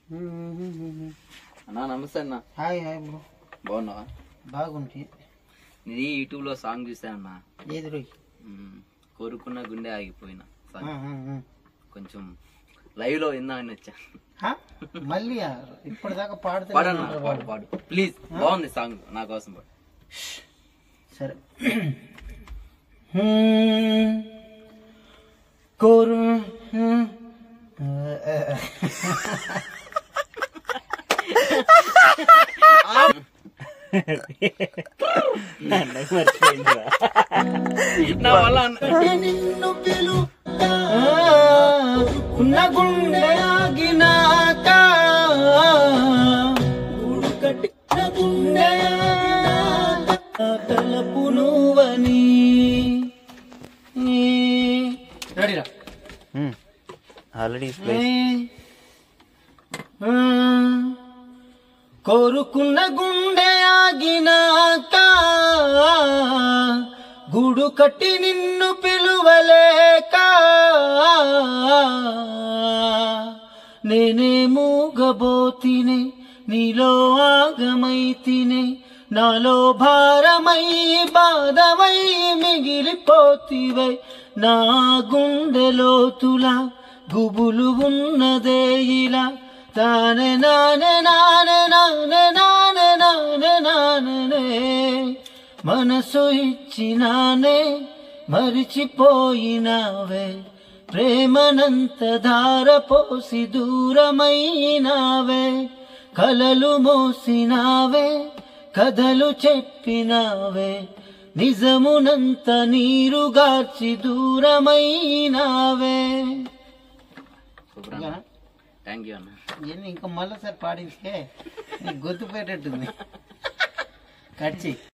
అన్నా నమస్తే అన్న హాయ్ హాయ్ బ్రో బాగున్నావా బాగుంది ఇది యూట్యూబ్ లో సాంగ్ చూసానన్నా ఏది రోయ్ మ్మ్. కోరుకున్న గుండె ఆగిపోయిన ఆ, సాంగ్ ఆ, ఆ. కొంచెం లైవ్ లో విందామని వచ్చా హా? మళ్ళీ ఆ, ఇప్పటిదాకా పాడుతూ పాడన్నా పాడు పాడు ప్లీజ్ బాగుంది సాంగ్ నా కోసం పాడు సరే హ్మ్. కోరు హ్మ్. ఆ, ఆ. నా వల్ల అన్న- నిన్ను పిలుతా ఉన్న గుండె ఆగినాక గుడు కట్టిన గుండె ఆగినాక తలపు నువ్వని రెడీరా ఆల్రెడీ కోరుకున్న గుండె ఆగినాక గూడు కట్టి నిన్ను పిలువలేక నేనే మూగబోతినే నీలో ఆగమైతినే నాలో భారమై బాధవై మిగిలిపోతివై నా గుండెలోతులా గుబులు ఉన్నదే ఇలా తానే నానే నానే నానే నానే నానే నానే మనసు ఇచ్చినానే మరిచిపోయినావే ప్రేమనంత ధార పోసి దూరమైనావే కలలు మోసినావే కథలు చెప్పినావే నిజమునంత నీరుగార్చి దూరమైనావే సూపర్ అన్న థ్యాంక్ యూ అన్న ఇవన్నీ ఇంకా మళ్ళీ సార్ పాడిస్తే నీకు గుర్తుపోయేటట్టుంది కట్చి